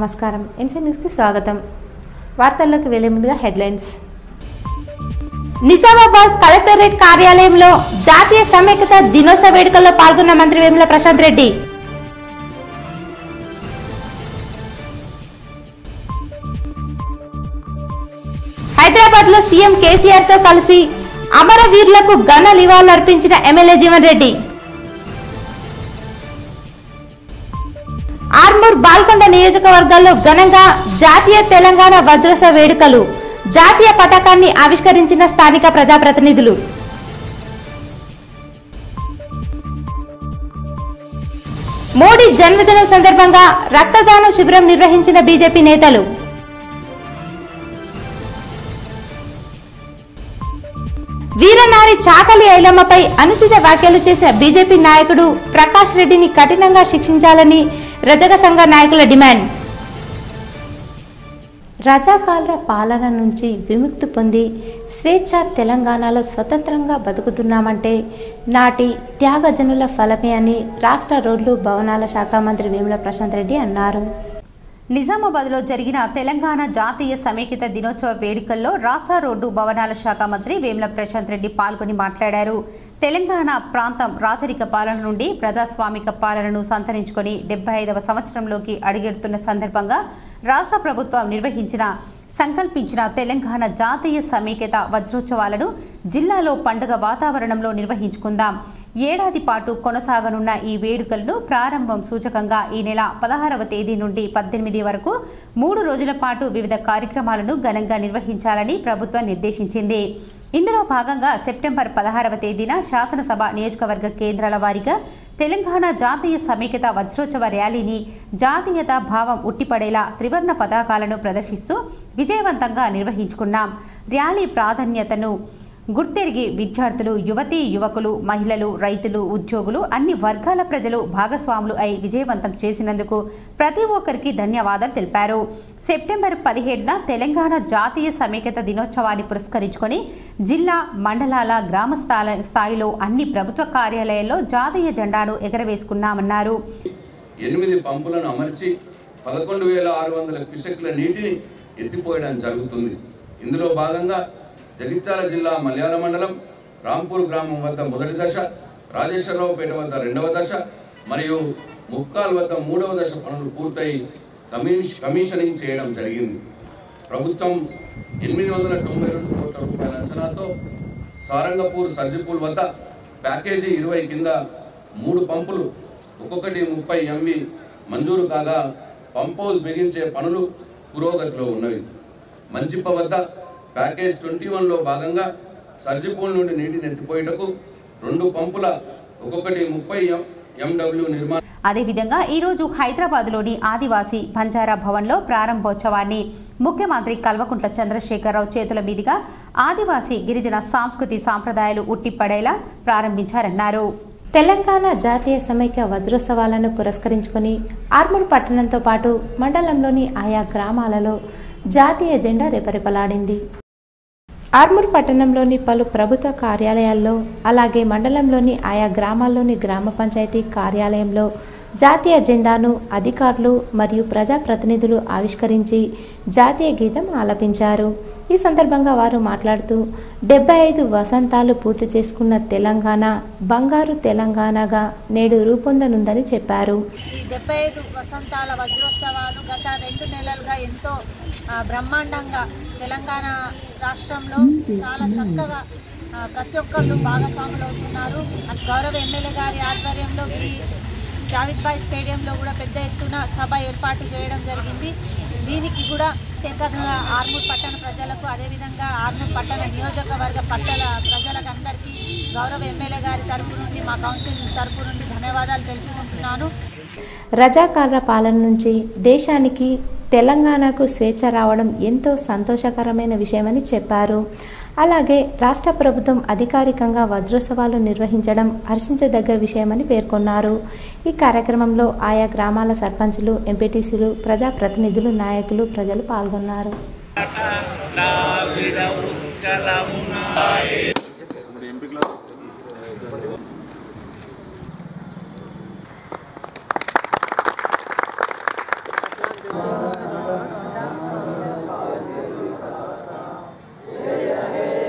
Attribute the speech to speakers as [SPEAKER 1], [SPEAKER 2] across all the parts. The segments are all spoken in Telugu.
[SPEAKER 1] నమస్కారం ఎన్సీ న్యూస్కి స్వాగతం వార్తల్లోకి వెళ్లే ముందుగా హెడ్లైన్స్ నిజామాబాద్ కలెక్టరేట్ కార్యాలయంలో జాతీయ సమైక్యత దినోత్సవ వేడుకల్లో పాల్గొన్న మంత్రి వేముల ప్రశాంత్ రెడ్డి హైదరాబాద్ లో సీఎం కేసీఆర్ తో కలిసి అమరవీరులకు ఘన నివాళులర్పించిన ఎమ్మెల్యే జీవన్ రెడ్డి ఆర్మూర్ బాల్కొండ నియోజకవర్గాల్లో ఘనంగా జాతీయ తెలంగాణ వజ్రోత్సవ వేడుకలు జాతీయ పతాకాన్ని ఆవిష్కరించిన స్థానిక ప్రజాప్రతినిధులు మోడీ జన్మదినం సందర్భంగా రక్తదానం శిబిరం నిర్వహించిన బీజేపీ నేతలు వీరనారి చాకలి ఐలమ్మపై అనుచిత వ్యాఖ్యలు చేసిన బీజేపీ నాయకుడు ప్రకాష్ రెడ్డిని కఠినంగా శిక్షించాలని రజక సంఘ నాయకుల డిమాండ్ రజాకాల పాలన నుంచి విముక్తి పొంది స్వేచ్ఛ తెలంగాణలో స్వతంత్రంగా బతుకుతున్నామంటే నాటి త్యాగజనుల ఫలమే అని రాష్ట్ర రోడ్లు భవనాల శాఖ మంత్రి వేముల ప్రశాంత్ రెడ్డి అన్నారు
[SPEAKER 2] నిజామాబాద్లో జరిగిన తెలంగాణ జాతీయ సమైక్యత దినోత్సవ వేడుకల్లో రాష్ట్ర రోడ్డు భవనాల శాఖ మంత్రి వేముల ప్రశాంత్ రెడ్డి పాల్గొని మాట్లాడారు తెలంగాణ ప్రాంతం రాచరిక పాలన నుండి ప్రజాస్వామిక పాలనను సంతరించుకొని డెబ్బై ఐదవ సంవత్సరంలోకి అడుగెడుతున్న సందర్భంగా రాష్ట్ర ప్రభుత్వం నిర్వహించిన సంకల్పించిన తెలంగాణ జాతీయ సమైక్యత వజ్రోత్సవాలను జిల్లాలో పండుగ వాతావరణంలో నిర్వహించుకుందాం ఏడాది పాటు కొనసాగనున్న ఈ వేడుకలను ప్రారంభం సూచకంగా ఈ నెల పదహారవ తేదీ నుండి పద్దెనిమిది వరకు మూడు రోజుల పాటు వివిధ కార్యక్రమాలను ఘనంగా నిర్వహించాలని ప్రభుత్వం నిర్దేశించింది ఇందులో భాగంగా సెప్టెంబర్ పదహారవ తేదీన శాసనసభ నియోజకవర్గ కేంద్రాల వారీగా తెలంగాణ జాతీయ సమైక్యత వజ్రోత్సవ ర్యాలీని జాతీయత భావం ఉట్టిపడేలా త్రివర్ణ పతాకాలను ప్రదర్శిస్తూ విజయవంతంగా నిర్వహించుకున్నాం ర్యాలీ ప్రాధాన్యతను గుర్తెరిగి విద్యార్థులు యువతీ యువకులు మహిళలు రైతులు ఉద్యోగులు అన్ని వర్గాల ప్రజలు భాగస్వాములు అయి విజయవంతం చేసినందుకు ప్రతి ఒక్కరికి ధన్యవాదాలు తెలిపారు సెప్టెంబర్ పదిహేడున తెలంగాణ జాతీయ సమైక్యత దినోత్సవాన్ని పురస్కరించుకొని జిల్లా మండలాల గ్రామ స్థాల- స్థాయిలో అన్ని ప్రభుత్వ కార్యాలయాల్లో జాతీయ జెండాను ఎగరవేసుకున్నామన్నారు
[SPEAKER 3] ఎనిమిది పంపులను అమర్చి పదకొండు వేల ఆరు వందల క్యూసెక్ల నీటిని ఎత్తిపోయడం జరుగుతుంది ఇందులో భాగంగా జగిత్యాల జిల్లా మలయాళ మండలం రాంపూర్ గ్రామం వద్ద మొదటి దశ రాజేశ్వరరావుపేట వద్ద రెండవ దశ మరియు ముక్కాల్ వద్ద మూడవ దశ పనులు పూర్తయి కమిష్ కమిషనింగ్ చేయడం జరిగింది ప్రభుత్వం ఎనిమిది వందల తొంభై రెండు కోట్ల రూపాయల అంచనాతో సారంగపూర్ సర్జిపూల్ వద్ద ప్యాకేజీ ఇరవై కింద మూడు పంపులు ఒక్కొక్కటి ముప్పై ఎంవి మంజూరు కాగా పంపోజ్ బిగించే పనులు పురోగతిలో ఉన్నవి మంచిప్ప వద్ద ప్యాకేజ్ ట్వంటీ వన్లో భాగంగా సర్జిపూల్ నుండి నీటిని ఎత్తిపోయేటకు రెండు పంపుల ఒక్కొక్కటి ముప్పై ఎం ఎండబ్ల్యూ నిర్మాణం
[SPEAKER 2] అదేవిధంగా ఈరోజు హైదరాబాద్లోని ఆదివాసీ బంజారా భవన్లో ప్రారంభోత్సవాన్ని ముఖ్యమంత్రి కల్వకుంట్ల చంద్రశేఖరరావు చేతుల మీదుగా ఆదివాసీ గిరిజన సంస్కృతి సాంప్రదాయాలు ఉట్టిపడేలా ప్రారంభించారన్నారు
[SPEAKER 1] తెలంగాణ జాతీయ సమైక్య వజ్రోత్సవాలను పురస్కరించుకొని ఆర్మూర్ పట్టణంతో పాటు మండలంలోని ఆయా గ్రామాలలో జాతీయ జెండా రెపరెపలాడింది ఆర్మూర్ పట్టణంలోని పలు ప్రభుత్వ కార్యాలయాల్లో అలాగే మండలంలోని ఆయా గ్రామాల్లోని గ్రామ పంచాయతీ కార్యాలయంలో జాతీయ జెండాను అధికారులు మరియు ప్రజాప్రతినిధులు ఆవిష్కరించి జాతీయ గీతం ఆలపించారు ఈ సందర్భంగా వారు మాట్లాడుతూ డెబ్బై ఐదు వసంతాలు పూర్తి చేసుకున్న తెలంగాణ బంగారు తెలంగాణగా నేడు రూపొందనుందని చెప్పారు
[SPEAKER 4] ఈ డెబ్బై ఐదు వసంతాల వజ్రోత్సవాలు గత రెండు నెలలుగా ఎంతో ఆ, బ్రహ్మాండంగా తెలంగాణ రాష్ట్రంలో చాలా చక్కగా ఆ, ప్రతి ఒక్కళ్ళు భాగస్వాములు అవుతున్నారు అటు గౌరవ ఎమ్మెల్యే గారి ఆధ్వర్యంలో ఈ జావిద్ బాయ్ స్టేడియంలో కూడా పెద్ద ఎత్తున సభ ఏర్పాటు చేయడం జరిగింది దీనికి కూడా ప్రత్యేకంగా ఆర్మూర్ పట్టణ ప్రజలకు అదేవిధంగా ఆర్మూర్ పట్టణ నియోజకవర్గ పట్టణ ప్రజలకు అందరికీ గౌరవ ఎమ్మెల్యే గారి తరపు నుండి మా కౌన్సిల్ తరపు నుండి ధన్యవాదాలు తెలుపుకుంటున్నాను
[SPEAKER 1] రజాకార్ల పాలన నుంచి దేశానికి తెలంగాణకు స్వేచ్ఛ రావడం ఎంతో సంతోషకరమైన విషయమని చెప్పారు అలాగే రాష్ట్ర ప్రభుత్వం అధికారికంగా వజ్రోత్సవాలు నిర్వహించడం హర్షించదగ్గ విషయమని పేర్కొన్నారు ఈ కార్యక్రమంలో ఆయా గ్రామాల సర్పంచులు ఎంపీటీసీలు ప్రజాప్రతినిధులు నాయకులు ప్రజలు పాల్గొన్నారు
[SPEAKER 5] ఆ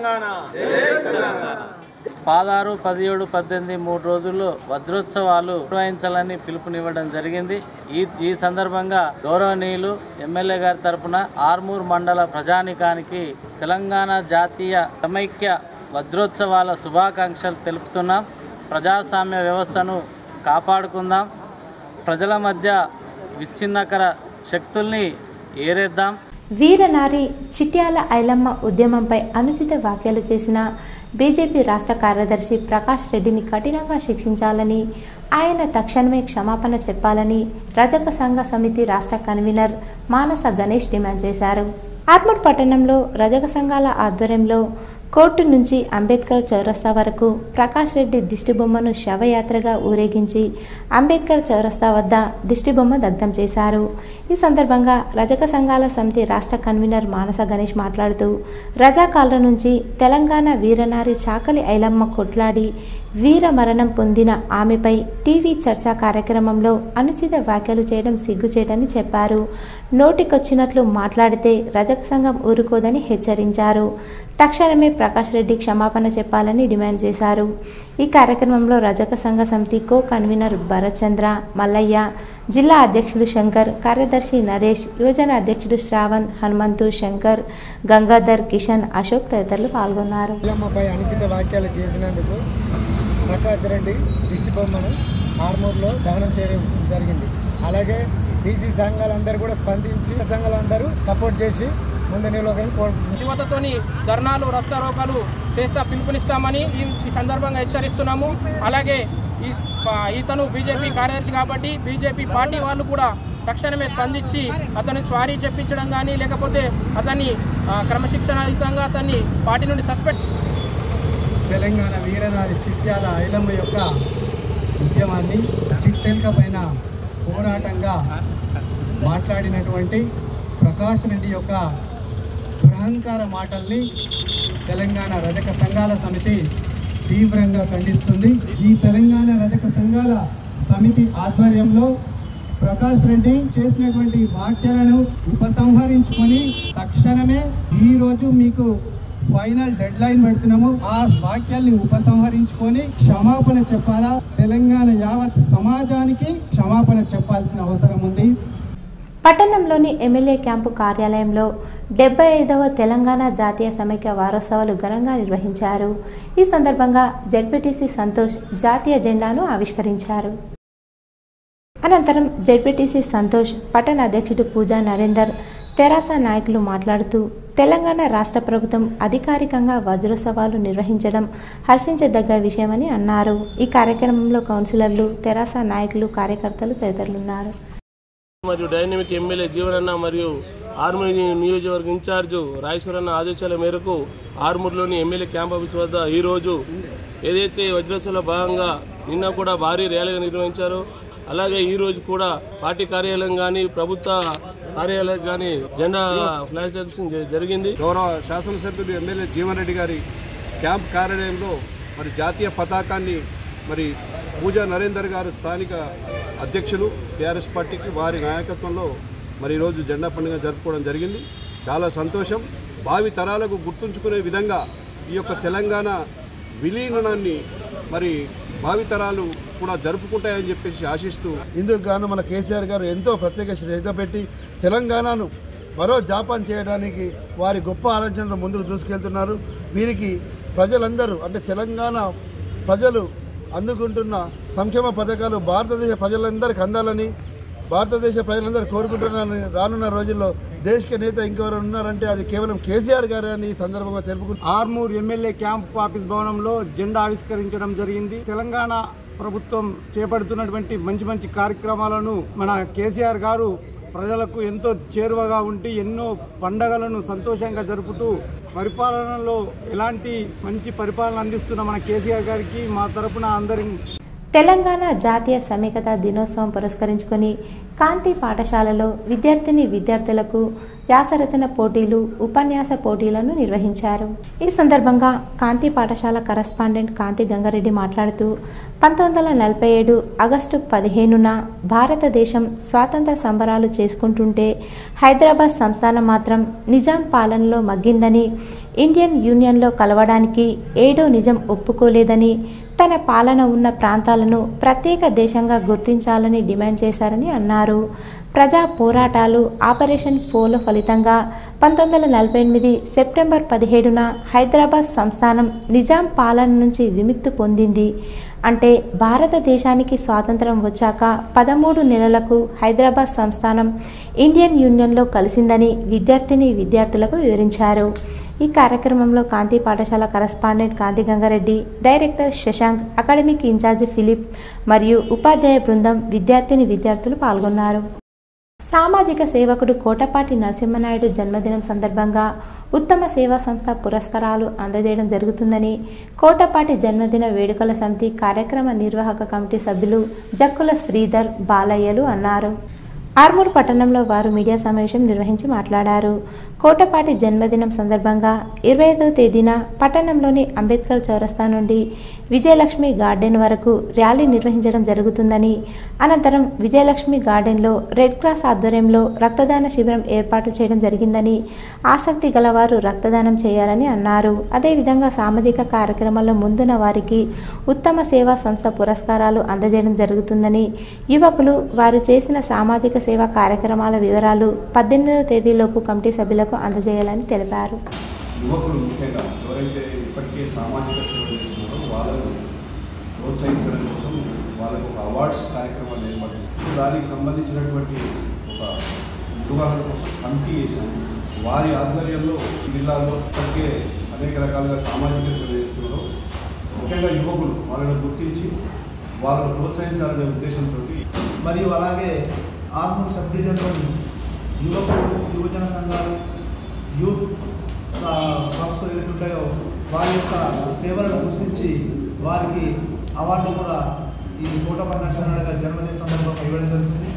[SPEAKER 5] పదహారు పదిహేడు పద్దెనిమిది మూడు రోజుల్లో వజ్రోత్సవాలు నిర్వహించాలని పిలుపునివ్వడం జరిగింది ఈ ఈ సందర్భంగా గౌరవనీయులు ఎమ్మెల్యే గారి తరపున ఆర్మూర్ మండల ప్రజానికానికి తెలంగాణ జాతీయ సమైక్య వజ్రోత్సవాల శుభాకాంక్షలు తెలుపుతున్నాం ప్రజాస్వామ్య వ్యవస్థను కాపాడుకుందాం ప్రజల మధ్య విచ్ఛిన్నకర శక్తుల్ని ఏరేద్దాం
[SPEAKER 1] వీరనారి చిట్యాల ఐలమ్మ ఉద్యమంపై అనుచిత వ్యాఖ్యలు చేసిన బీజేపీ రాష్ట్ర కార్యదర్శి ప్రకాష్ రెడ్డిని కఠినంగా శిక్షించాలని ఆయన తక్షణమే క్షమాపణ చెప్పాలని రజక సంఘ సమితి రాష్ట్ర కన్వీనర్ మానస గణేష్ డిమాండ్ చేశారు ఆర్మూర్ పట్టణంలో రజక సంఘాల ఆధ్వర్యంలో కోర్టు నుంచి అంబేద్కర్ చౌరస్తా వరకు ప్రకాష్ రెడ్డి దిష్టిబొమ్మను శవయాత్రగా ఊరేగించి అంబేద్కర్ చౌరస్తా వద్ద దిష్టిబొమ్మ దగ్ధం చేశారు ఈ సందర్భంగా రజక సంఘాల సమితి రాష్ట్ర కన్వీనర్ మానస గణేష్ మాట్లాడుతూ రజాకాల నుంచి తెలంగాణ వీరనారి చాకలి ఐలమ్మ కొట్లాడి వీర మరణం పొందిన ఆమెపై టీవీ చర్చా కార్యక్రమంలో అనుచిత వ్యాఖ్యలు చేయడం సిగ్గుచేటని చెప్పారు నోటికొచ్చినట్లు మాట్లాడితే రజక సంఘం ఊరుకోదని హెచ్చరించారు తక్షణమే ప్రకాష్ రెడ్డి క్షమాపణ చెప్పాలని డిమాండ్ చేశారు ఈ కార్యక్రమంలో రజక సంఘ సమితి కో కన్వీనర్ భరత్చంద్ర మల్లయ్య జిల్లా అధ్యక్షుడు శంకర్ కార్యదర్శి నరేష్ యువజన అధ్యక్షుడు శ్రావణ్ హనుమంతు శంకర్ గంగాధర్ కిషన్ అశోక్ తదితరులు పాల్గొన్నారు
[SPEAKER 6] పిల్లమ్మపై అనుచిత వ్యాఖ్యలు చేసినందుకు ప్రకాష్ రెడ్డి దిష్టి బొమ్మను ఆర్మూర్లో దహనం చేయడం జరిగింది అలాగే బీసీ సంఘాలందరూ కూడా స్పందించి సంఘాలందరూ సపోర్ట్ చేసి ముందు నిలవగలని కోరుకుంటున్నారు
[SPEAKER 7] యువతతోని ధర్నాలు రస్తారోకాలు చేస్తా పిలుపునిస్తామని ఈ ఈ సందర్భంగా హెచ్చరిస్తున్నాము అలాగే ఈ ప- ఇతను బీజేపీ కార్యదర్శి కాబట్టి బీజేపీ పార్టీ వాళ్ళు కూడా తక్షణమే స్పందించి అతన్ని స్వారీ చెప్పించడం కానీ లేకపోతే అతన్ని ఆ, క్రమశిక్షణాయుతంగా అతన్ని పార్టీ నుండి సస్పెండ్
[SPEAKER 6] తెలంగాణ వీరనారి చిట్యాల ఐలమ్మ యొక్క ఉద్యమాన్ని చిట్టెల్క పైన పోరాటంగా మాట్లాడినటువంటి ప్రకాష్ రెడ్డి యొక్క దురహంకార మాటల్ని తెలంగాణ రజక సంఘాల సమితి తీవ్రంగా ఖండిస్తుంది ఈ తెలంగాణ రజక సంఘాల సమితి ఆధ్వర్యంలో ప్రకాష్ రెడ్డి చేసినటువంటి వ్యాఖ్యలను ఉపసంహరించుకొని తక్షణమే ఈ రోజు మీకు ఫైనల్ డెడ్ లైన్ పెడుతున్నాము ఆ వాక్యాల్ని ఉపసంహరించుకొని క్షమాపణ చెప్పాలా తెలంగాణ యావత్ సమాజానికి క్షమాపణ చెప్పాల్సిన అవసరం ఉంది
[SPEAKER 1] పట్టణంలోని ఎమ్మెల్యే క్యాంపు కార్యాలయంలో డెబ్బై ఐదవ తెలంగాణ జాతీయ సమైక్య వారోత్సవాలు ఘనంగా నిర్వహించారు ఈ సందర్భంగా జడ్పీటీసీ సంతోష్ జాతీయ జెండాను ఆవిష్కరించారు అనంతరం జడ్పీటీసీ సంతోష్ పట్టణ అధ్యక్షుడు పూజా నరేందర్ తెరాస నాయకులు మాట్లాడుతూ తెలంగాణ రాష్ట్ర ప్రభుత్వం అధికారికంగా వజ్రోత్సవాలు నిర్వహించడం హర్షించదగ్గ విషయమని అన్నారు ఈ కార్యక్రమంలో కౌన్సిలర్లు తెరాస నాయకులు కార్యకర్తలు తదితరులున్నారు
[SPEAKER 8] మరియు డైనమిక్ ఎమ్మెల్యే జీవనన్న మరియు ఆర్మూర్ నియోజకవర్గ ఇన్ఛార్జు రాయశ్వరన్న ఆదేశాల మేరకు ఆర్మూర్లోని ఎమ్మెల్యే క్యాంప్ ఆఫీస్ వద్ద ఈరోజు ఏదైతే వజ్రోత్సవంలో భాగంగా నిన్న కూడా భారీ ర్యాలీగా నిర్వహించారో అలాగే ఈ రోజు కూడా పార్టీ కార్యాలయం కానీ ప్రభుత్వ కార్యాలయం కానీ జెండా ఫ్లాష్ డెస్కింగ్ జరిగింది
[SPEAKER 9] గౌరవ శాసనసభ్యులు ఎమ్మెల్యే జీవన్ రెడ్డి గారి క్యాంప్ కార్యాలయంలో మరి జాతీయ పతాకాన్ని మరి పూజా నరేందర్ గారు స్థానిక అధ్యక్షులు టీఆర్ఎస్ పార్టీకి వారి నాయకత్వంలో మరి ఈరోజు జెండా పండుగ జరుపుకోవడం జరిగింది చాలా సంతోషం భావి తరాలకు గుర్తుంచుకునే విధంగా ఈ యొక్క తెలంగాణ విలీనాన్ని మరి భావితరాలు కూడా జరుపుకుంటాయని చెప్పేసి ఆశిస్తూ
[SPEAKER 10] ఇందుకు గాను మన కేసీఆర్ గారు ఎంతో ప్రత్యేక శ్రద్ధ పెట్టి తెలంగాణను మరో జాపాన్ చేయడానికి వారి గొప్ప ఆలోచనలు ముందుకు దూసుకెళ్తున్నారు వీరికి ప్రజలందరూ అంటే తెలంగాణ ప్రజలు అందుకుంటున్న సంక్షేమ పథకాలు భారతదేశ ప్రజలందరికీ అందాలని భారతదేశ ప్రజలందరూ కోరుకుంటున్నారని రానున్న రోజుల్లో దేశక నేత ఇంకెవరు ఉన్నారంటే అది కేవలం కేసీఆర్ గారే అని ఈ సందర్భంగా తెలుపుకుంటున్నారు
[SPEAKER 6] ఆర్మూర్ ఎమ్మెల్యే క్యాంప్ ఆఫీస్ భవనంలో జెండా ఆవిష్కరించడం జరిగింది తెలంగాణ ప్రభుత్వం చేపడుతున్నటువంటి మంచి మంచి కార్యక్రమాలను మన కేసీఆర్ గారు ప్రజలకు ఎంతో చేరువగా ఉండి ఎన్నో పండగలను సంతోషంగా జరుపుతూ పరిపాలనలో ఎలాంటి మంచి పరిపాలన అందిస్తున్న మన కేసీఆర్ గారికి మా తరపున అందరి
[SPEAKER 1] తెలంగాణ జాతీయ సమైక్యత దినోత్సవం పురస్కరించుకొని కాంతి పాఠశాలలో విద్యార్థిని విద్యార్థులకు వ్యాసరచన పోటీలు ఉపన్యాస పోటీలను నిర్వహించారు ఈ సందర్భంగా కాంతి పాఠశాల కరస్పాండెంట్ కాంతి గంగారెడ్డి మాట్లాడుతూ పంతొమ్మిది వందల నలభై ఏడు ఆగస్టు పదిహేనున భారతదేశం స్వాతంత్ర సంబరాలు చేసుకుంటుంటే హైదరాబాద్ సంస్థానం మాత్రం నిజాం పాలనలో మగ్గిందని ఇండియన్ యూనియన్లో కలవడానికి ఏడో నిజం ఒప్పుకోలేదని తన పాలన ఉన్న ప్రాంతాలను ప్రత్యేక దేశంగా గుర్తించాలని డిమాండ్ చేశారని అన్నారు ప్రజా పోరాటాలు ఆపరేషన్ ఫోలో ఫలితంగా పంతొమ్మిది వందల నలభై ఎనిమిది సెప్టెంబర్ పదిహేడున హైదరాబాద్ సంస్థానం నిజాం పాలన నుంచి విముక్తి పొందింది అంటే భారతదేశానికి స్వాతంత్రం వచ్చాక పదమూడు నెలలకు హైదరాబాద్ సంస్థానం ఇండియన్ యూనియన్లో కలిసిందని విద్యార్థిని విద్యార్థులకు వివరించారు ఈ కార్యక్రమంలో కాంతి పాఠశాల correspondent Kanti Gangareddy director Shashank academic incharge Philip మరియు ఉపాధ్యాయ బృందం విద్యార్థిని విద్యార్థులు పాల్గొన్నారు సామాజిక సేవకుడు కోటపాటి నరసింహనాయుడు జన్మదినం సందర్భంగా ఉత్తమ సేవా సంస్థ పురస్కారాలు అందజేయడం జరుగుతుందని కోటపాటి జన్మదిన వేడుకల సమితి కార్యక్రమ నిర్వాహక కమిటీ సభ్యులు జక్కుల శ్రీధర్ బాలయ్యలు అన్నారు ఆర్మూర్ పట్టణంలో వారు మీడియా సమావేశం నిర్వహించి మాట్లాడారు కోటపాటి జన్మదినం సందర్భంగా ఇరవై ఐదవ తేదీన పట్టణంలోని అంబేద్కర్ చౌరస్తా నుండి విజయలక్ష్మి గార్డెన్ వరకు ర్యాలీ నిర్వహించడం జరుగుతుందని అనంతరం విజయలక్ష్మి గార్డెన్లో రెడ్ క్రాస్ ఆధ్వర్యంలో రక్తదాన శిబిరం ఏర్పాటు చేయడం జరిగిందని ఆసక్తి గలవారు రక్తదానం చేయాలని అన్నారు అదేవిధంగా సామాజిక కార్యక్రమాల్లో ముందున్న వారికి ఉత్తమ సేవా సంస్థ పురస్కారాలు అందజేయడం జరుగుతుందని యువకులు వారు చేసిన సామాజిక సేవా కార్యక్రమాల వివరాలు పద్దెనిమిదవ తేదీలోపు కమిటీ సభ్యులకు అందజేయాలని తెలిపారు
[SPEAKER 9] యువకులు ముఖ్యంగా ఎవరైతే ఇప్పటికే సామాజిక సేవ చేస్తున్నారో వాళ్ళకు ప్రోత్సహించడం కోసం వాళ్ళకు ఒక అవార్డ్స్ కార్యక్రమాలు ఏర్పాటు దానికి సంబంధించినటువంటి ఒక నిర్వహణ కోసం కమిటీ చేశాము వారి ఆధ్వర్యంలో ఈ జిల్లాలో ఇప్పటికే అనేక రకాలుగా సామాజిక సేవ చేస్తున్నారు ముఖ్యంగా యువకులు వాళ్ళని గుర్తించి వాళ్ళను ప్రోత్సహించాలనే ఉద్దేశంతో
[SPEAKER 11] మరియు అలాగే ఆర్మూర్ సబ్ డివిజన్లోని యువకులు యువజన సంఘాలు యూత్ ఆ, క్లబ్స్ ఏవైతే ఉంటాయో వారి యొక్క సేవలను గుర్తించి వారికి అవార్డు కూడా ఈ కోటపట్ల నరసింహనాయుడు గారి జన్మదిన సందర్భంగా ఇవ్వడం జరుగుతుంది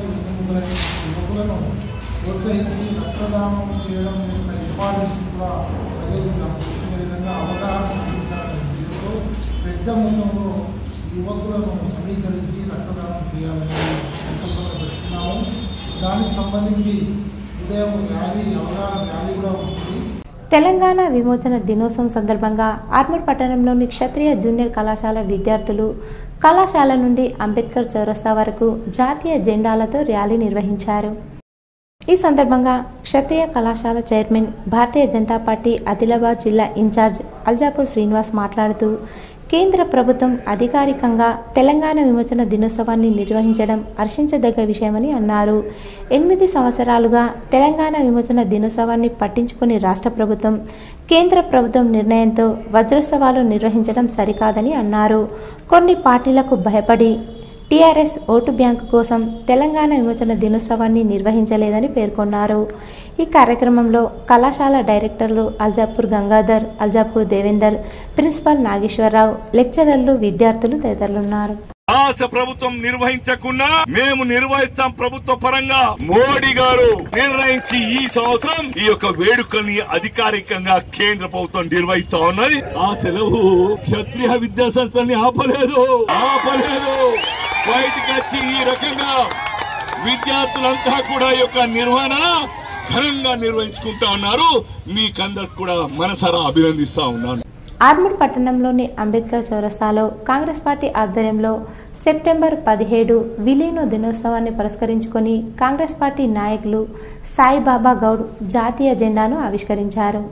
[SPEAKER 12] యువకులను ప్రోత్సహించి రక్తదానం చేయడం యొక్క ఇంపార్టెన్స్ కూడా ప్రజలకు తెలిసిన విధంగా అవగాహన కల్పించాలనే ఉద్దేశంతో పెద్ద మొత్తంలో యువకులను సమీకరించి రక్తదానం చేయాలని సంకల్పంగా పెట్టుకున్నాము దానికి సంబంధించి ఉదయం ర్యాలీ అవగాహన ర్యాలీ కూడా ఉంటుంది
[SPEAKER 1] తెలంగాణ విమోచన దినోత్సవం సందర్భంగా ఆర్మూర్ పట్టణంలోని క్షత్రియ జూనియర్ కళాశాల విద్యార్థులు కళాశాల నుండి అంబేద్కర్ చౌరస్తా వరకు జాతీయ జెండాలతో ర్యాలీ నిర్వహించారు ఈ సందర్భంగా క్షత్రియ కళాశాల చైర్మన్ భారతీయ జనతా పార్టీ ఆదిలాబాద్ జిల్లా ఇన్ఛార్జ్ అల్జాపూర్ శ్రీనివాస్ మాట్లాడుతూ కేంద్ర ప్రభుత్వం అధికారికంగా తెలంగాణ విమోచన దినోత్సవాన్ని నిర్వహించడం హర్షించదగ్గ విషయమని అన్నారు ఎనిమిది సంవత్సరాలుగా తెలంగాణ విమోచన దినోత్సవాన్ని పట్టించుకుని రాష్ట్ర ప్రభుత్వం కేంద్ర ప్రభుత్వం నిర్ణయంతో వజ్రోత్సవాలు నిర్వహించడం సరికాదని అన్నారు కొన్ని పార్టీలకు భయపడి టీఆర్ఎస్ ఓటు బ్యాంకు కోసం తెలంగాణ విమోచన దినోత్సవాన్ని నిర్వహించలేదని పేర్కొన్నారు ఈ కార్యక్రమంలో కళాశాల directors Aljapur Gangadhar Aljapur Devender principal Nageswararao lecturers విద్యార్థులు తదితరులున్నారు
[SPEAKER 13] రాష్ట్ర ప్రభుత్వం నిర్వహించకుండా మేము నిర్వహిస్తాం ప్రభుత్వ పరంగా మోడీ గారు నిర్ణయించి ఈ సంవత్సరం ఈ యొక్క వేడుకని అధికారికంగా కేంద్ర ప్రభుత్వం నిర్వహిస్తా ఉన్నది ఆ సెలవు క్షత్రియ విద్యా సంస్థల్ని ఆపలేదు ఆపలేదు బయటికి వచ్చి ఈ రకంగా విద్యార్థులంతా కూడా ఈ యొక్క నిర్వహణ ఘనంగా నిర్వహించుకుంటా ఉన్నారు మీకందరికి కూడా మనసారా అభినందిస్తా ఉన్నాను
[SPEAKER 1] ఆర్మూర్ పట్టణంలోని అంబేద్కర్ చౌరస్తాలో కాంగ్రెస్ పార్టీ ఆధ్వర్యంలో సెప్టెంబర్ పదిహేడు విలీన దినోత్సవాన్ని పురస్కరించుకొని కాంగ్రెస్ పార్టీ నాయకులు సాయిబాబా గౌడ్ జాతీయ జెండాను ఆవిష్కరించారు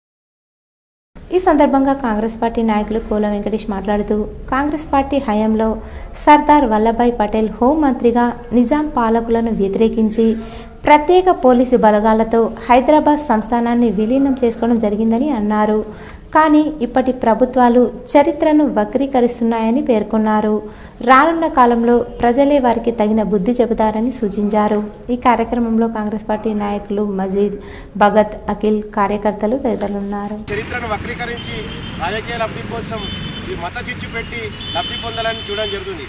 [SPEAKER 1] ఈ సందర్భంగా కాంగ్రెస్ పార్టీ నాయకులు కోల వెంకటేష్ మాట్లాడుతూ కాంగ్రెస్ పార్టీ హయాంలో సర్దార్ వల్లభాయ్ పటేల్ హోంమంత్రిగా నిజాం పాలకులను వ్యతిరేకించి ప్రత్యేక పోలీసు బలగాలతో హైదరాబాద్ సంస్థానాన్ని విలీనం చేసుకోవడం జరిగిందని అన్నారు కానీ ఇప్పటి ప్రభుత్వాలు చరిత్రను వక్రీకరిస్తున్నాయని పేర్కొన్నారు రానున్న కాలంలో ప్రజలే వారికి తగిన బుద్ధి చెబుతారని సూచించారు ఈ కార్యక్రమంలో కాంగ్రెస్ పార్టీ నాయకులు మజీద్ భగత్ అఖిల్ కార్యకర్తలు తదితరులున్నారు
[SPEAKER 14] చరిత్రను వక్రీకరించి రాజకీయ లబ్ధి కోసం ఈ మత చిచ్చు పెట్టి లబ్ధి పొందాలని చూడడం జరుగుతుంది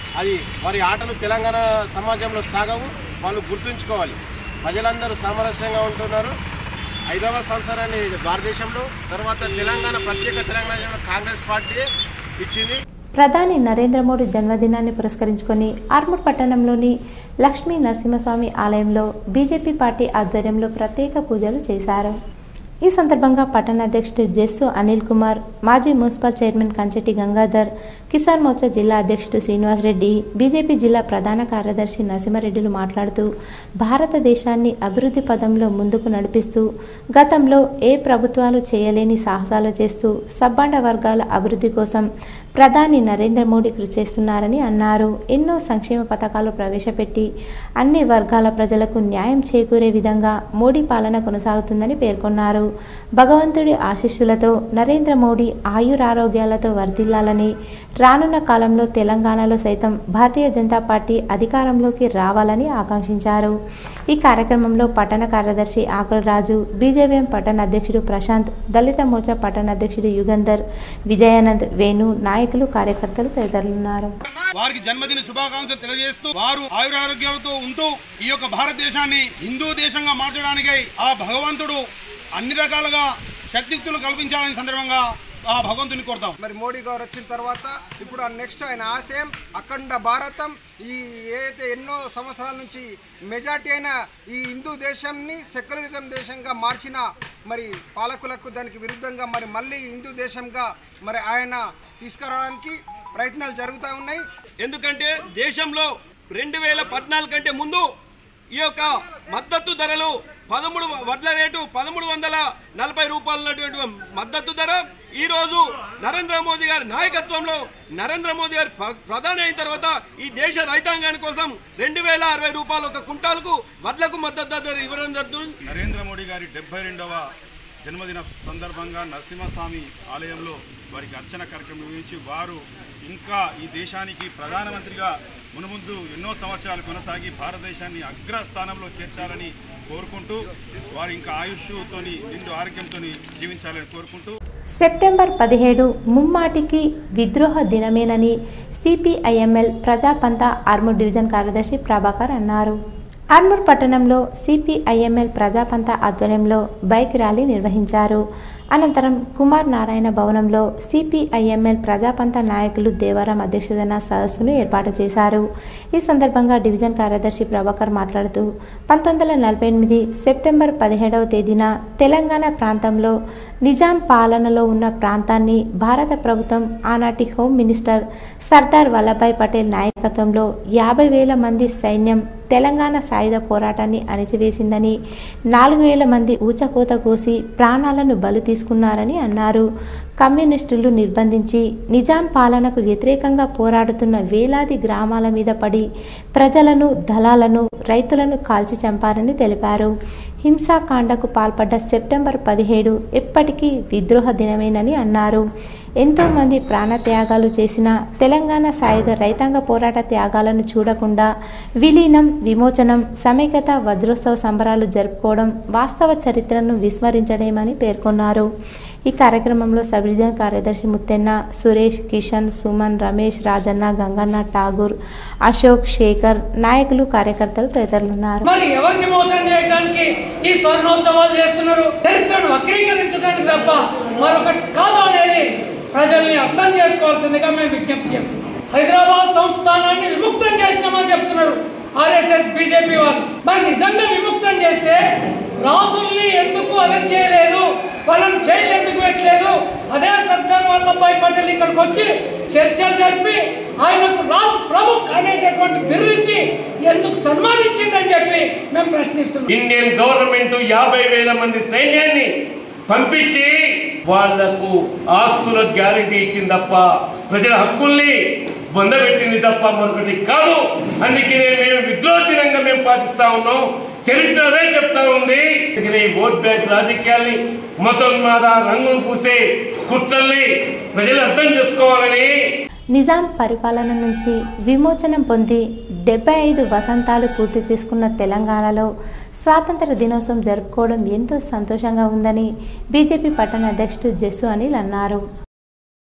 [SPEAKER 14] అది వారి ఆటలు తెలంగాణ సమాజంలో సాగవు వాళ్ళు గుర్తుంచుకోవాలి ప్రజలందరూ సామరస్యంగా ఉంటున్నారు ఐదవ సంవత్సరాన్ని భారతదేశంలో తర్వాత తెలంగాణ ప్రత్యేక తెలంగాణ కాంగ్రెస్ పార్టీ ఇచ్చింది
[SPEAKER 1] ప్రధాని నరేంద్ర మోడీ జన్మదినాన్ని పురస్కరించుకొని ఆర్మూర్ పట్టణంలోని లక్ష్మీ నరసింహస్వామి ఆలయంలో బీజేపీ పార్టీ ఆధ్వర్యంలో ప్రత్యేక పూజలు చేశారు ఈ సందర్భంగా పట్టణ అధ్యక్షుడు జెస్సు అనిల్ కుమార్ మాజీ మున్సిపల్ చైర్మన్ కంచెటి గంగాధర్ కిసాన్ మోర్చా జిల్లా అధ్యక్షుడు శ్రీనివాస్ రెడ్డి బీజేపీ జిల్లా ప్రధాన కార్యదర్శి నరసింహారెడ్డిలు మాట్లాడుతూ భారతదేశాన్ని అభివృద్ధి పదంలో ముందుకు నడిపిస్తూ గతంలో ఏ ప్రభుత్వాలు చేయలేని సాహసాలు చేస్తూ సబ్బండ వర్గాల అభివృద్ధి కోసం ప్రధాని నరేంద్ర మోడీ కృషి చేస్తున్నారని అన్నారు ఎన్నో సంక్షేమ పథకాలు ప్రవేశపెట్టి అన్ని వర్గాల ప్రజలకు న్యాయం చేకూరే విధంగా మోడీ పాలన కొనసాగుతుందని పేర్కొన్నారు భగవంతుడి ఆశీస్సులతో నరేంద్ర మోడీ ఆయురారోగ్యాలతో వర్ధిల్లాలని రానున్న కాలంలో తెలంగాణలో సైతం భారతీయ జనతా పార్టీ అధికారంలోకి రావాలని ఆకాంక్షించారు ఈ కార్యక్రమంలో పట్టణ కార్యదర్శి ఆకుల రాజు బీజేపీఎం పట్టణ అధ్యక్షుడు ప్రశాంత్ దళిత మోర్చా పట్టణ అధ్యక్షుడు యుగంధర్ విజయానంద్ వేణు నాయకులు కార్యకర్తలు తదితరులున్నారు
[SPEAKER 15] వారికి జన్మదిన శుభాకాంక్షలు తెలియజేస్తూ వారు ఆయురారోగ్యాలతో ఉంటూ ఈ యొక్క భారతదేశాన్ని హిందూ దేశంగా మార్చడానికై ఆ భగవంతుడు అన్ని రకాలుగా శక్తియుక్తులు కల్పించాలని సందర్భంగా ఆ భగవంతుని కోరుతాం
[SPEAKER 16] మరి మోడీ గారు వచ్చిన తర్వాత ఇప్పుడు ఆ నెక్స్ట్ ఆయన ఆశయం అఖండ భారతం ఈ ఏదైతే ఎన్నో సంవత్సరాల నుంచి మెజార్టీ అయిన ఈ హిందూ దేశాన్ని సెక్యులరిజం దేశంగా మార్చిన మరి పాలకులకు దానికి విరుద్ధంగా మరి మళ్ళీ హిందూ దేశంగా మరి ఆయన తీసుకురావడానికి ప్రయత్నాలు జరుగుతూ ఉన్నాయి
[SPEAKER 17] ఎందుకంటే దేశంలో రెండు వేల పద్నాలుగు కంటే ముందు ఈ యొక్క మద్దతు ధరలు పదమూడు వడ్ల రేటు పదమూడు వందల నలభై రూపాయలు ఉన్నటువంటి మద్దతు ధర ఈ రోజు నరేంద్ర మోదీ గారి నాయకత్వంలో నరేంద్ర మోదీ గారు ప్ర- ప్రధాని అయిన తర్వాత ఈ దేశ రైతాంగాని కోసం రెండు వేల అరవై రూపాయలు ఒక కుంటాలకు వడ్లకు మద్దతు ధర ఇవ్వడం జరుగుతుంది
[SPEAKER 15] నరేంద్ర మోడీ గారి డెబ్బై రెండవ జన్మదిన సందర్భంగా నరసింహస్వామి ఆలయంలో వారికి అర్చన కార్యక్రమం నిర్వహించి వారు ఇంకా ఈ దేశానికి ప్రధానమంత్రిగా మునుముందు ఎన్నో సంవత్సరాలు కొనసాగి భారతదేశాన్ని అగ్రస్థానంలో చేర్చాలని కోరుకుంటూ వారు ఇంకా ఆయుష్తోని నిండు ఆరోగ్యంతో జీవించాలని కోరుకుంటూ
[SPEAKER 1] సెప్టెంబర్ పదిహేడు ముమ్మాటికి విద్రోహ దినమేనని సిపిఐఎంఎల్ ప్రజాపంత ఆర్మూర్ డివిజన్ కార్యదర్శి ప్రభాకర్ అన్నారు ఆర్మూర్ పట్టణంలో సిపిఐఎంఎల్ ప్రజాపంత ఆధ్వర్యంలో బైక్ ర్యాలీ నిర్వహించారు అనంతరం కుమార్ నారాయణ భవనంలో సిపిఐఎంఎల్ ప్రజాపంత నాయకులు దేవారం అధ్యక్షతన సదస్సును ఏర్పాటు చేశారు ఈ సందర్భంగా డివిజన్ కార్యదర్శి ప్రభాకర్ మాట్లాడుతూ పంతొమ్మిది వందల నలభై ఎనిమిది సెప్టెంబర్ పదిహేడవ తేదీన తెలంగాణ ప్రాంతంలో నిజాం పాలనలో ఉన్న ప్రాంతాన్ని భారత ప్రభుత్వం ఆనాటి హోమ్ మినిస్టర్ సర్దార్ వల్లభాయ్ పటేల్ నాయకత్వంలో యాభై వేల మంది సైన్యం తెలంగాణ సాయుధ పోరాటాన్ని అణిచివేసిందని నాలుగు వేల మంది ఊచకోత కోసి ప్రాణాలను బలి తీసుకున్నారని అన్నారు కమ్యూనిస్టులు నిర్బంధించి నిజాం పాలనకు వ్యతిరేకంగా పోరాడుతున్న వేలాది గ్రామాల మీద పడి ప్రజలను దళాలను రైతులను కాల్చి చంపారని తెలిపారు హింసాకాండకు పాల్పడ్డ సెప్టెంబర్ పదిహేడు ఎప్పటికీ విద్రోహ దినమేనని అన్నారు ఎంతో మంది ప్రాణత్యాగాలు చేసిన తెలంగాణ సాయుధ రైతాంగ పోరాట త్యాగాలను చూడకుండా విలీనం విమోచనం సమైక్యత వజ్రోత్సవ సంబరాలు జరుపుకోవడం వాస్తవ చరిత్రను విస్మరించడమని పేర్కొన్నారు ఈ కార్యక్రమంలో సబ్ డివిజన్ కార్యదర్శి ముత్తెన్న సురేష్ కిషన్ సుమన్ రమేష్ రాజన్న గంగన్న ఠాగూర్ అశోక్ శేఖర్ నాయకులు కార్యకర్తలు తదితరులున్నారు
[SPEAKER 18] మరి ఎవరిని మోసం చేయడానికి ఈ స్వర్ణోత్సవాలు చేస్తున్నారు చరిత్రను వక్రీకరించడానికి తప్ప మరొకటి కాదు అనేది ప్రజల్ని అర్థం చేసుకోవాల్సిందిగా మేము విజ్ఞప్తి చేస్తున్నాం హైదరాబాద్ సంస్థానాన్ని విముక్తం చేసినామని చెప్తున్నారు ఆర్ఎస్ఎస్ బీజేపీ వాళ్ళు మరి నిజంగా విముక్తం చేస్తే రాజుల్ని ఎందుకు అరెస్ట్ చేయలేదు వాళ్ళని జైలు ఎందుకు పెట్టలేదు అదే సర్దార్ వల్లభాయ్ పటేల్ ఇక్కడికి వచ్చి చర్చలు జరిపి ఆయనకు రాజ్ ప్రముఖ్ అనేటటువంటి బిరుదిచ్చి ఎందుకు సన్మానించిందని చెప్పి మేము ప్రశ్నిస్తున్నాం
[SPEAKER 17] ఇండియన్ గవర్నమెంట్ యాభై వేల మంది సైన్యాన్ని పంపించి వాళ్లకు ఆస్తుల గ్యారంటీ ఇచ్చింది తప్ప ప్రజల హక్కుల్ని బొందబెట్టింది తప్ప మరొకటి కాదు అందుకనే మేము విద్రోహ దినంగా మేము పాటిస్తా ఉన్నాం చరిత్ర అదే చెప్తా ఉంది అందుకనే ఈ ఓట్ బ్యాంక్ రాజకీయాల్ని మతోన్మాద రంగులు పూసే కుట్రల్ని ప్రజలు అర్థం చేసుకోవాలని
[SPEAKER 1] నిజాం పరిపాలన నుంచి విమోచనం పొంది డెబ్బై ఐదు వసంతాలు పూర్తి చేసుకున్న తెలంగాణలో స్వాతంత్ర దినోత్సవం జరుపుకోవడం ఎంతో సంతోషంగా ఉందని బీజేపీ పట్టణ అధ్యక్షుడు జస్సు అనిల్ అన్నారు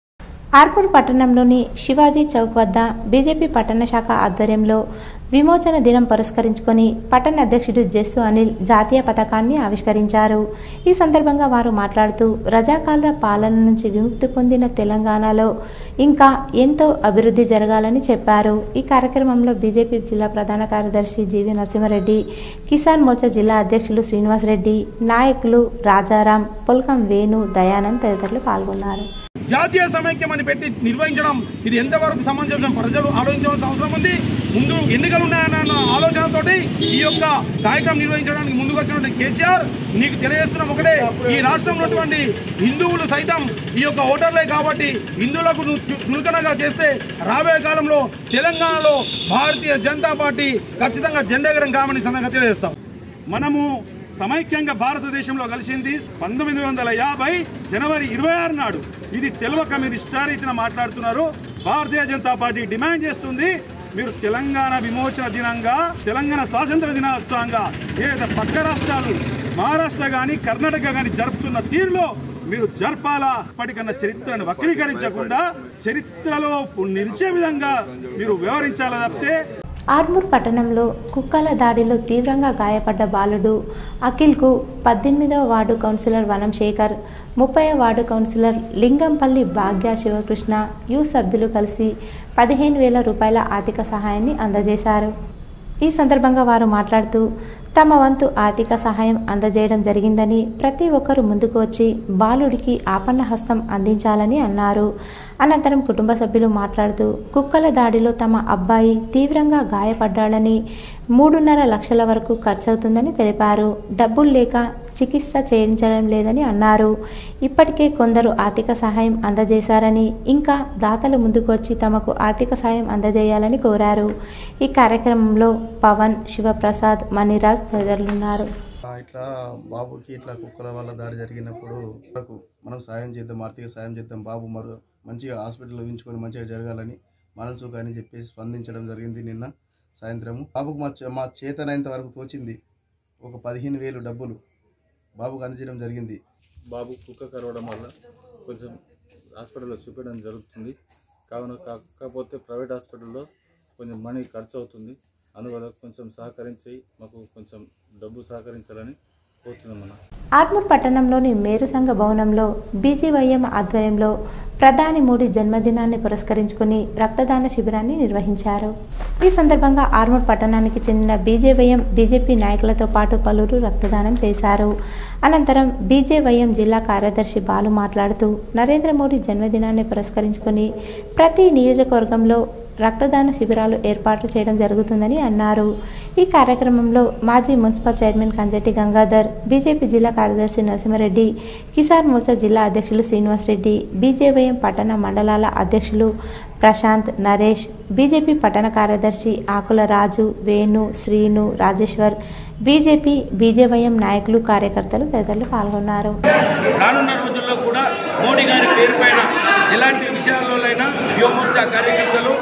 [SPEAKER 1] ఆర్పూర్ పట్టణంలోని శివాజీ చౌక్ వద్ద బీజేపీ పట్టణ శాఖ ఆధ్వర్యంలో విమోచన దినం పురస్కరించుకొని పట్టణ అధ్యక్షుడు జస్సు అనిల్ జాతీయ పథకాన్ని ఆవిష్కరించారు ఈ సందర్భంగా వారు మాట్లాడుతూ రజాకాల పాలన నుంచి విముక్తి పొందిన తెలంగాణలో ఇంకా ఎంతో అభివృద్ధి జరగాలని చెప్పారు ఈ కార్యక్రమంలో బీజేపీ జిల్లా ప్రధాన కార్యదర్శి జీవి నరసింహారెడ్డి కిసాన్ మోర్చా జిల్లా అధ్యక్షులు శ్రీనివాసరెడ్డి నాయకులు రాజారాం పొల్కం వేణు దయానంద్ తదితరులు పాల్గొన్నారు
[SPEAKER 19] జాతీయ సమైక్యం అని పెట్టి నిర్వహించడం ఇది ఎంతవరకు సమంజసం ప్రజలు ఆలోచించవలసిన అవసరం ఉంది ముందు ఎన్నికలు ఉన్నాయన్న ఆలోచనతోటి ఈ యొక్క కార్యక్రమం నిర్వహించడానికి ముందుకు వచ్చినటువంటి కేసీఆర్ నీకు తెలియజేస్తున్నాం ఒకటే ఈ రాష్ట్రంలో ఉన్నటువంటి హిందువులు సైతం ఈ యొక్క ఓటర్లే కాబట్టి హిందువులకు నువ్వు చు- చులకనగా చేస్తే రాబోయే కాలంలో తెలంగాణలో భారతీయ జనతా పార్టీ ఖచ్చితంగా జెండెగరం కామని సందర్భంగా తెలియజేస్తాం
[SPEAKER 15] మనము సమైక్యంగా భారతదేశంలో కలిసింది పంతొమ్మిది వందల యాభై జనవరి ఇరవై ఆరు నాడు ఇది తెలియక మీరు ఇష్టారీతిన మాట్లాడుతున్నారు భారతీయ జనతా పార్టీ డిమాండ్ చేస్తుంది మీరు తెలంగాణ విమోచన దినంగా తెలంగాణ స్వాతంత్ర దినోత్సవంగా ఏదైతే పక్క రాష్ట్రాలు మహారాష్ట్ర కానీ కర్ణాటక కానీ జరుపుతున్న తీరులో మీరు జరపాలా ఇప్పటికన్నా చరిత్రను వక్రీకరించకుండా చరిత్రలో నిలిచే విధంగా మీరు వ్యవహరించాలా తప్పితే
[SPEAKER 1] ఆర్మూర్ పట్టణంలో కుక్కల దాడిలో తీవ్రంగా గాయపడ్డ బాలుడు అఖిల్కు పద్దెనిమిదవ వార్డు కౌన్సిలర్ వనం శేఖర్ ముప్పై వార్డు కౌన్సిలర్ లింగంపల్లి భాగ్య శివకృష్ణ యు సభ్యులు కలిసి పదిహేను వేల రూపాయల ఆర్థిక సహాయాన్ని అందజేశారు ఈ సందర్భంగా వారు మాట్లాడుతూ తమ వంతు ఆర్థిక సహాయం అందజేయడం జరిగిందని ప్రతి ఒక్కరూ ముందుకు వచ్చి బాలుడికి ఆపన్న హస్తం అందించాలని అన్నారు అనంతరం కుటుంబ సభ్యులు మాట్లాడుతూ కుక్కల దాడిలో తమ అబ్బాయి తీవ్రంగా గాయపడ్డాడని మూడున్నర లక్షల వరకు ఖర్చవుతుందని తెలిపారు డబ్బులు లేక చికిత్స చేయించడం లేదని అన్నారు ఇప్పటికే కొందరు ఆర్థిక సహాయం అందజేశారని ఇంకా దాతలు ముందుకు వచ్చి తమకు ఆర్థిక సహాయం అందజేయాలని కోరారు ఈ కార్యక్రమంలో పవన్ శివప్రసాద్ మణిరాజ్ తదితరులున్నారు
[SPEAKER 20] ఆ, ఇట్లా బాబుకి ఇట్లా కుక్కల వల్ల దాడి జరిగినప్పుడు మనకు మనం సాయం చేద్దాం ఆర్థిక సాయం చేద్దాం బాబు మరో మంచిగా హాస్పిటల్లో ఉంచుకొని మంచిగా జరగాలని మనసు కానీ చెప్పేసి స్పందించడం జరిగింది నిన్న సాయంత్రము బాబుకు మా చే- మా చేతనైనంత వరకు తోచింది ఒక పదిహేను వేలు డబ్బులు బాబుకు అందజేయడం జరిగింది
[SPEAKER 21] బాబు కుక్క కరవడం వల్ల కొంచెం హాస్పిటల్లో చూపించడం జరుగుతుంది కావున కాకపోతే ప్రైవేట్ హాస్పిటల్లో కొంచెం మనీ ఖర్చు అవుతుంది అందువల్ల కొంచెం సహకరించి మాకు కొంచెం డబ్బు సహకరించాలని కోరుతున్నాం అన్న
[SPEAKER 1] ఆర్మూర్ పట్టణంలోని మేరు సంఘ భవనంలో బీజీవైఎం ఆధ్వర్యంలో ప్రధాని మోడీ జన్మదినాన్ని పురస్కరించుకుని రక్తదాన శిబిరాన్ని నిర్వహించారు ఈ సందర్భంగా ఆర్మూర్ పట్టణానికి చెందిన బీజేవైఎం బీజేపీ నాయకులతో పాటు పలువురు రక్తదానం చేశారు అనంతరం బీజేవైఎం జిల్లా కార్యదర్శి బాలు మాట్లాడుతూ నరేంద్ర మోడీ జన్మదినాన్ని పురస్కరించుకుని ప్రతి నియోజకవర్గంలో రక్తదాన శిబిరాలు ఏర్పాటు చేయడం జరుగుతుందని అన్నారు ఈ కార్యక్రమంలో మాజీ municipal chairman Kanjati Gangadhar BJP జిల్లా కార్యదర్శి నరసింహారెడ్డి కిసాన్ మోర్చా జిల్లా అధ్యక్షులు శ్రీనివాసరెడ్డి బీజేవైఎం పట్టణ మండలాల అధ్యక్షులు ప్రశాంత్ నరేష్ బీజేపీ పట్టణ కార్యదర్శి ఆకుల రాజు వేణు శ్రీను రాజేశ్వర్ బీజేపీ బీజేవైఎం నాయకులు కార్యకర్తలు తదితరులు పాల్గొన్నారు
[SPEAKER 22] రానున్న రోజుల్లో కూడా మోడీ గారి పేరు పైన ఎలాంటి విషయాల్లోనైనా యువమోర్చా కార్యకర్తలు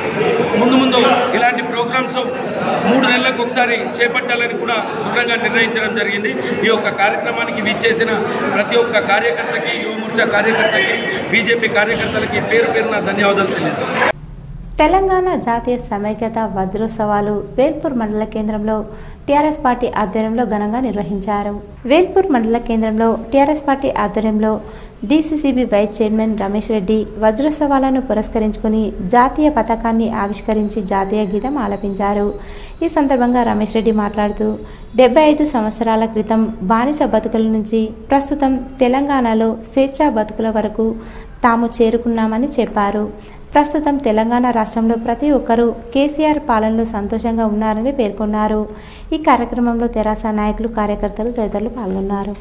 [SPEAKER 22] ముందు ముందు ఇలాంటి ప్రోగ్రామ్స్ మూడు నెలలకు ఒకసారి చేపట్టాలని కూడా దృఢంగా నిర్ణయించడం జరిగింది ఈ యొక్క కార్యక్రమానికి విచ్చేసిన ప్రతి ఒక్క కార్యకర్తకి యువమోర్చా కార్యకర్తకి బీజేపీ కార్యకర్తలకి పేరు పేరున ధన్యవాదాలు తెలియజేస్తున్నాను
[SPEAKER 1] తెలంగాణ జాతీయ సమైక్యత వజ్రోత్సవాలు వేల్పూర్ మండల కేంద్రంలో టీఆర్ఎస్ పార్టీ ఆధ్వర్యంలో ఘనంగా నిర్వహించారు వేల్పూర్ మండల కేంద్రంలో టీఆర్ఎస్ పార్టీ ఆధ్వర్యంలో DCCB vice chairman Ramesh Reddy వజ్రోత్సవాలను పురస్కరించుకుని జాతీయ పతాకాన్ని ఆవిష్కరించి జాతీయ గీతం ఆలపించారు ఈ సందర్భంగా రమేష్ రెడ్డి మాట్లాడుతూ డెబ్బై ఐదు సంవత్సరాల క్రితం బానిస బతుకుల నుంచి ప్రస్తుతం తెలంగాణలో స్వేచ్ఛా బతుకుల వరకు తాము చేరుకున్నామని చెప్పారు ప్రస్తుతం తెలంగాణ రాష్ట్రంలో ప్రతి ఒక్కరూ కేసీఆర్ పాలనలో సంతోషంగా ఉన్నారని పేర్కొన్నారు ఈ కార్యక్రమంలో తెరాస నాయకులు కార్యకర్తలు తదితరులు పాల్గొన్నారు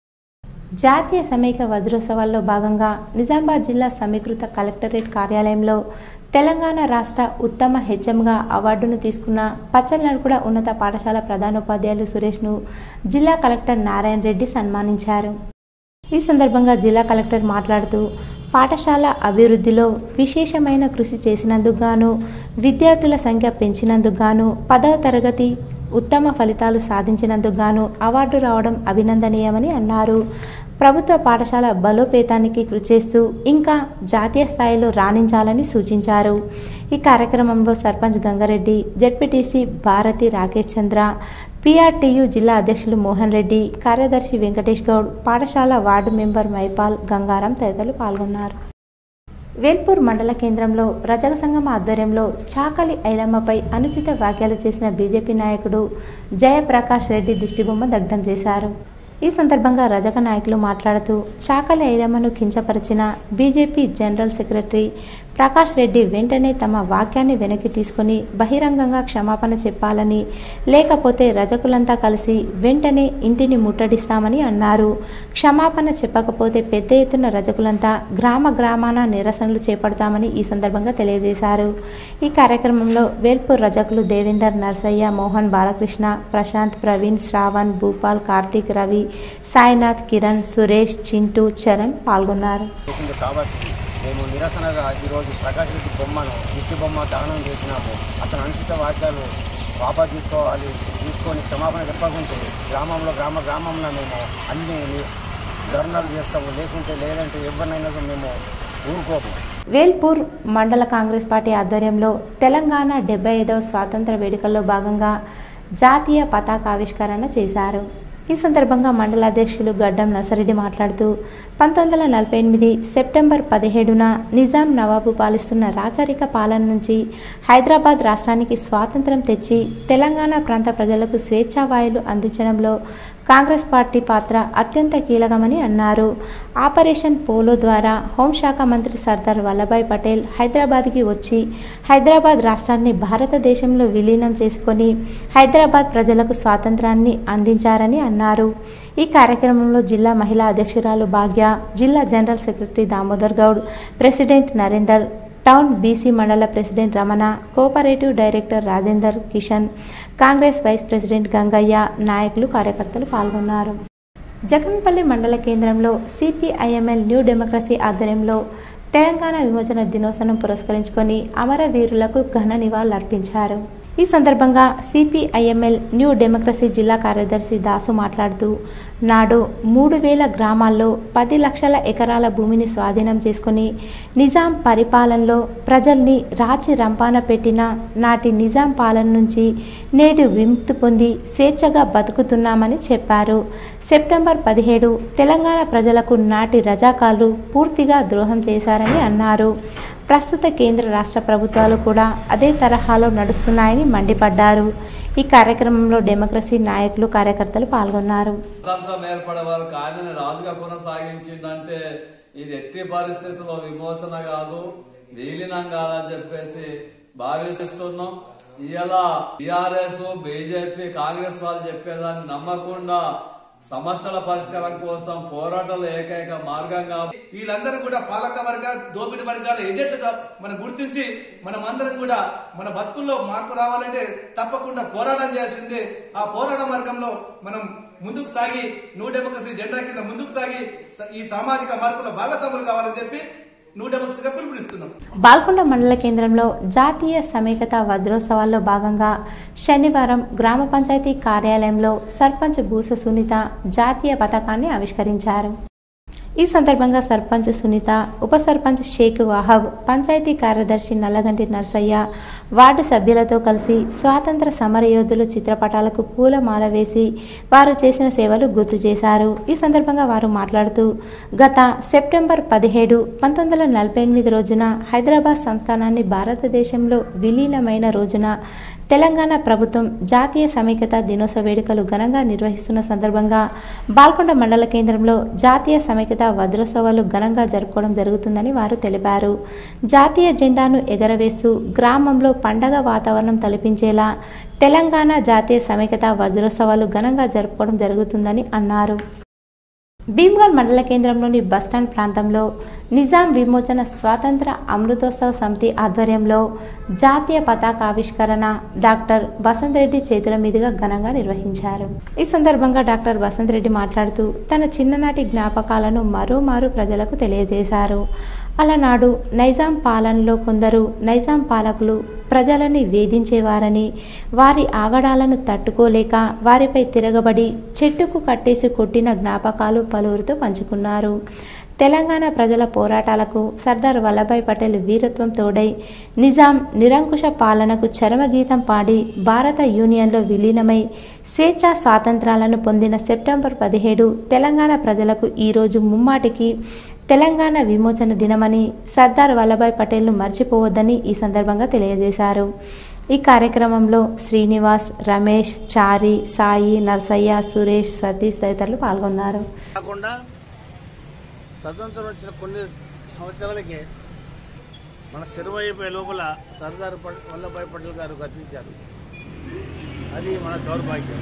[SPEAKER 1] జాతీయ సమైక్య వజ్రోత్సవాల్లో భాగంగా నిజామాబాద్ జిల్లా సమీకృత కలెక్టరేట్ కార్యాలయంలో తెలంగాణ రాష్ట్ర ఉత్తమ హెచ్ఎంగా అవార్డును తీసుకున్న పచ్చలనడుకుడ ఉన్నత పాఠశాల ప్రధానోపాధ్యాయులు సురేష్ను జిల్లా కలెక్టర్ నారాయణ రెడ్డి సన్మానించారు ఈ సందర్భంగా జిల్లా కలెక్టర్ మాట్లాడుతూ పాఠశాల అభివృద్ధిలో విశేషమైన కృషి చేసినందుకు గాను విద్యార్థుల సంఖ్య పెంచినందుకు గాను పదవ తరగతి ఉత్తమ ఫలితాలు సాధించినందుకు గాను అవార్డు రావడం అభినందనీయమని అన్నారు ప్రభుత్వ పాఠశాల బలోపేతానికి కృషి చేస్తూ ఇంకా జాతీయ స్థాయిలో రాణించాలని సూచించారు ఈ కార్యక్రమంలో సర్పంచ్ గంగారెడ్డి జెడ్పీటీసీ భారతి రాకేష్ చంద్ర పిఆర్టీయు జిల్లా అధ్యక్షులు మోహన్ రెడ్డి కార్యదర్శి వెంకటేష్ గౌడ్ పాఠశాల వార్డు మెంబర్ మైపాల్ గంగారాం తదితరులు పాల్గొన్నారు వేల్పూర్ మండల కేంద్రంలో రజక సంఘం ఆధ్వర్యంలో చాకలి ఐలమ్మపై అనుచిత వ్యాఖ్యలు చేసిన బీజేపీ నాయకుడు జయప్రకాష్ రెడ్డి దిష్టిబొమ్మ దగ్ధం చేశారు ఈ సందర్భంగా రజక నాయకులు మాట్లాడుతూ చాకలి ఐలమ్మను కించపరిచిన BJP general secretary Prakash Reddy వెంటనే తమ వాక్యాన్ని వెనక్కి తీసుకుని బహిరంగంగా క్షమాపణ చెప్పాలని లేకపోతే రజకులంతా కలిసి వెంటనే ఇంటిని ముట్టడిస్తామని అన్నారు క్షమాపణ చెప్పకపోతే పెద్ద ఎత్తున రజకులంతా గ్రామ గ్రామాన నిరసనలు చేపడతామని ఈ సందర్భంగా తెలియజేశారు ఈ కార్యక్రమంలో వేల్పూర్ రజకులు దేవేందర్ నర్సయ్య మోహన్ బాలకృష్ణ ప్రశాంత్ ప్రవీణ్ శ్రావణ్ భూపాల్ కార్తీక్ రవి సాయినాథ్ కిరణ్ సురేష్ చింటూ చరణ్ పాల్గొన్నారు
[SPEAKER 2] చేసింది కాబట్టి మేము నిరసనగా ఈరోజు ప్రకాష్ రెడ్డి బొమ్మను దిష్టి బొమ్మ దానం చేసినాము అతను అనుచిత వాక్యాలు వాపా తీసుకోవాలి తీసుకొని క్షమాపణ చెప్పకుంటే గ్రామంలో గ్రామ గ్రామంలో మేము అన్ని ధర్నాలు చేస్తాము లేకుంటే లేదంటే ఎవరినైనా మేము ఊరుకోము
[SPEAKER 1] వేల్పూర్ మండల కాంగ్రెస్ పార్టీ ఆధ్వర్యంలో తెలంగాణ డెబ్బై ఐదవ స్వాతంత్ర వేడుకల్లో భాగంగా జాతీయ పతాకావిష్కరణ చేశారు ఈ సందర్భంగా మండల అధ్యక్షులు గడ్డం నర్సరెడ్డి మాట్లాడుతూ పంతొమ్మిది వందల నలభై ఎనిమిది సెప్టెంబర్ పదిహేడున నిజాం నవాబు పాలిస్తున్న రాచరిక పాలన నుంచి హైదరాబాద్ రాష్ట్రానికి స్వాతంత్రం తెచ్చి తెలంగాణ ప్రాంత ప్రజలకు స్వేచ్ఛావాయులు అందించడంలో కాంగ్రెస్ పార్టీ పాత్ర అత్యంత కీలకమని అన్నారు ఆపరేషన్ పోలో ద్వారా హోంశాఖ మంత్రి సర్దార్ వల్లభాయ్ పటేల్ హైదరాబాద్కి వచ్చి హైదరాబాద్ రాష్ట్రాన్ని భారతదేశంలో విలీనం చేసుకొని హైదరాబాద్ ప్రజలకు స్వాతంత్రాన్ని అందించారని అన్నారు ఈ కార్యక్రమంలో జిల్లా మహిళా అధ్యక్షురాలు భాగ్య జిల్లా general secretary Damodar Goud president Narender town BC మండల president Ramana cooperative director Rajender Kishan Congress vice president Gangaiah నాయకులు కార్యకర్తలు పాల్గొన్నారు జగన్పల్లి మండల కేంద్రంలో సిపిఐఎంఎల్ న్యూ డెమోక్రసీ ఆధ్వర్యంలో తెలంగాణ విమోచన దినోత్సవం పురస్కరించుకొని అమరవీరులకు ఘన నివాళులర్పించారు ఈ సందర్భంగా సిపిఐఎంఎల్ న్యూ డెమోక్రసీ జిల్లా కార్యదర్శి దాసు మాట్లాడుతూ నాడు మూడు వేల గ్రామాల్లో పది లక్షల ఎకరాల భూమిని స్వాధీనం చేసుకుని నిజాం పరిపాలనలో ప్రజల్ని రాచి రంపాన పెట్టిన నాటి నిజాం పాలన నుంచి నేడు విముక్తి పొంది స్వేచ్ఛగా బతుకుతున్నామని చెప్పారు సెప్టెంబర్ పదిహేడు తెలంగాణ ప్రజలకు నాటి రజాకాలు పూర్తిగా ద్రోహం చేశారని అన్నారు ప్రస్తుత కేంద్ర రాష్ట్ర ప్రభుత్వాలు కూడా అదే తరహాలో నడుస్తున్నాయని మండిపడ్డారు ఈ కార్యక్రమంలో డెమోక్రసీ నాయకులు కార్యకర్తలు పాల్గొన్నారు
[SPEAKER 3] స్వతంత్రం ఏర్పడే వరకు ఆయనని రాజుగా కొనసాగించిందంటే ఇది ఎట్టి పరిస్థితుల్లో విమోచన కాదు విలీనం కాదని చెప్పేసి భావిస్తున్నాం ఇలా టిఆర్ఎస్ బీజేపీ కాంగ్రెస్ వాళ్ళు చెప్పేదాన్ని నమ్మకుండా సమస్యల పరిష్కారం కోసం పోరాటాలు ఏకైక మార్గంగా
[SPEAKER 11] వీళ్ళందరూ కూడా పాలక వర్గ దోపిడి వర్గాల ఏజెంట్లుగా మనం గుర్తించి మనం అందరం కూడా మన బతుకుల్లో మార్పు రావాలంటే తప్పకుండా పోరాటం చేయాల్సిందే ఆ పోరాట మార్గంలో మనం ముందుకు సాగి న్యూ డెమోక్రసీ జెండా కింద ముందుకు సాగి స- ఈ సామాజిక మార్పులో భాగస్వాములు కావాలని చెప్పి న్యూ డెమోక్రసీగా పిలుపునిస్తున్నాం
[SPEAKER 1] బాల్కొండ మండల కేంద్రంలో జాతీయ సమైక్యత వజ్రోత్సవాల్లో భాగంగా శనివారం గ్రామ పంచాయతీ కార్యాలయంలో సర్పంచ్ బూస సునీత జాతీయ పతాకాన్ని ఆవిష్కరించారు ఈ సందర్భంగా సర్పంచ్ సునీత ఉప సర్పంచ్ షేక్ వాహబ్ పంచాయతీ కార్యదర్శి నల్లగంటి నర్సయ్య వార్డు సభ్యులతో కలిసి స్వాతంత్ర సమరయోధులు చిత్రపటాలకు పూలమాల వేసి వారు చేసిన సేవలు గుర్తు చేశారు ఈ సందర్భంగా వారు మాట్లాడుతూ గత సెప్టెంబర్ పదిహేడు పంతొమ్మిది వందల నలభై ఎనిమిది రోజున హైదరాబాద్ సంస్థానాన్ని భారతదేశంలో విలీనమైన రోజున తెలంగాణ ప్రభుత్వం జాతీయ సమైక్యత దినోత్సవ వేడుకలు ఘనంగా నిర్వహిస్తున్న సందర్భంగా బాల్కొండ మండల కేంద్రంలో జాతీయ సమైక్యత వజ్రోత్సవాలు ఘనంగా జరుపుకోవడం జరుగుతుందని వారు తెలిపారు జాతీయ జెండాను ఎగరవేస్తూ గ్రామంలో పండగ వాతావరణం తలపించేలా తెలంగాణ జాతీయ సమైక్యత వజ్రోత్సవాలు ఘనంగా జరుపుకోవడం జరుగుతుందని అన్నారు భీమ్గల్ మండల కేంద్రంలోని బస్టాండ్ ప్రాంతంలో నిజాం విమోచన స్వాతంత్ర అమృతోత్సవ సమితి ఆధ్వర్యంలో జాతీయ పతాకావిష్కరణ డాక్టర్ వసంత్ రెడ్డి చేతుల మీదుగా ఘనంగా నిర్వహించారు ఈ సందర్భంగా డాక్టర్ వసంత్ రెడ్డి మాట్లాడుతూ తన చిన్ననాటి జ్ఞాపకాలను మరోమారు ప్రజలకు తెలియజేశారు అలనాడు నైజాం పాలనలో కొందరు నైజాం పాలకులు ప్రజలని వేధించేవారని వారి ఆగడాలను తట్టుకోలేక వారిపై తిరగబడి చెట్టుకు కట్టేసి కొట్టిన జ్ఞాపకాలు పలువురితో పంచుకున్నారు తెలంగాణ ప్రజల పోరాటాలకు సర్దార్ వల్లభాయ్ పటేల్ వీరత్వం తోడై నిజాం నిరంకుశ పాలనకు చరమగీతం పాడి భారత యూనియన్లో విలీనమై స్వేచ్ఛా స్వాతంత్రాలను పొందిన సెప్టెంబర్ పదిహేడు తెలంగాణ ప్రజలకు ఈరోజు ముమ్మాటికి తెలంగాణ విమోచన దినమని సర్దార్ వల్లభాయ్ పటేల్ను మర్చిపోవద్దని ఈ సందర్భంగా తెలియజేశారు ఈ కార్యక్రమంలో శ్రీనివాస్ రమేష్ చారి సాయి నర్సయ్య సురేష్ సతీష్ తదితరులు పాల్గొన్నారు
[SPEAKER 10] కాకుండా స్వతంత్రం వచ్చిన కొన్ని సంవత్సరాలకే మన చెరువైపోయే లోపల సర్దార్ ప- వల్లభాయ్ పటేల్ గారు గతించారు అది మన దౌర్భాగ్యం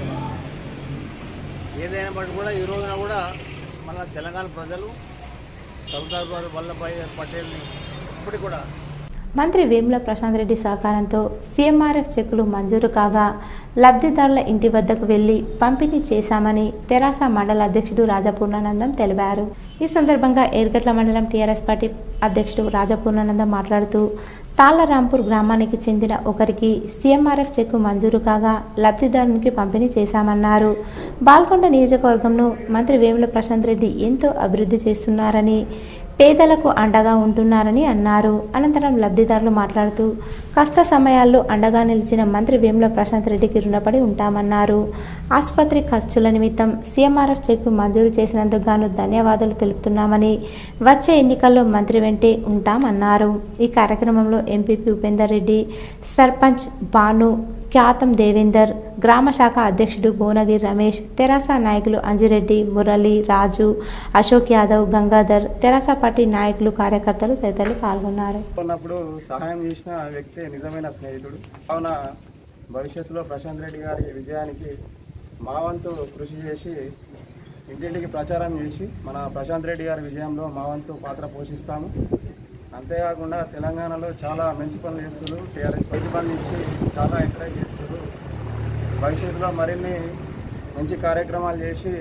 [SPEAKER 10] ఏదైనా బట్టి కూడా ఈ రోజున కూడా మన తెలంగాణ ప్రజలు సర్దార్ వల్లభాయ్ పటేల్ని ఇప్పటికి కూడా
[SPEAKER 1] మంత్రి వేముల ప్రశాంత్ రెడ్డి సహకారంతో సీఎంఆర్ఎఫ్ చెక్కులు మంజూరు కాగా లబ్ధిదారుల ఇంటి వద్దకు వెళ్లి పంపిణీ చేశామని తెరాస మండల అధ్యక్షుడు రాజపూర్ణానందం తెలిపారు ఈ సందర్భంగా ఏర్గట్ల మండలం టీఆర్ఎస్ పార్టీ అధ్యక్షుడు రాజపూర్ణానందం మాట్లాడుతూ తాళ్లరాంపూర్ గ్రామానికి చెందిన ఒకరికి సీఎంఆర్ఎఫ్ చెక్కు మంజూరు కాగా లబ్ధిదారునికి పంపిణీ చేశామన్నారు బాల్కొండ నియోజకవర్గంను మంత్రి వేముల ప్రశాంత్ రెడ్డి ఎంతో అభివృద్ధి చేస్తున్నారని పేదలకు అండగా ఉంటున్నారని అన్నారు అనంతరం లబ్ధిదారులు మాట్లాడుతూ కష్ట సమయాల్లో అండగా నిలిచిన మంత్రి వేముల ప్రశాంత్ రెడ్డికి రుణపడి ఉంటామన్నారు ఆసుపత్రి ఖర్చుల నిమిత్తం సీఎంఆర్ఎఫ్ చెక్కు మంజూరు చేసినందుకు గాను ధన్యవాదాలు తెలుపుతున్నామని వచ్చే ఎన్నికల్లో మంత్రి వెంటే ఉంటామన్నారు ఈ కార్యక్రమంలో ఎంపీపీ ఉపేందర్ రెడ్డి సర్పంచ్ భాను ఖ్యాతం దేవేందర్ గ్రామ శాఖ అధ్యక్షుడు భువనగిరి రమేష్ తెరాస నాయకులు అంజిరెడ్డి మురళి రాజు అశోక్ యాదవ్ గంగాధర్ తెరాస పార్టీ నాయకులు కార్యకర్తలు తదితరులు పాల్గొన్నారు
[SPEAKER 4] ఉన్నప్పుడు సహాయం చేసిన వ్యక్తే నిజమైన స్నేహితుడు కావున భవిష్యత్తులో ప్రశాంత్ రెడ్డి గారి విజయానికి మా వంతు కృషి చేసి ఇంటింటికి ప్రచారం చేసి మన ప్రశాంత్ రెడ్డి గారి విజయంలో మా వంతు పాత్ర పోషిస్తాము అంతేకాకుండా తెలంగాణలో చాలా మంచి పనులు చేస్తున్నారు టీఆర్ఎస్ ప్రతిబంధించి చాలా ఎంకరేజ్ చేస్తున్నారు భవిష్యత్తులో మరిన్ని మంచి కార్యక్రమాలు చేసి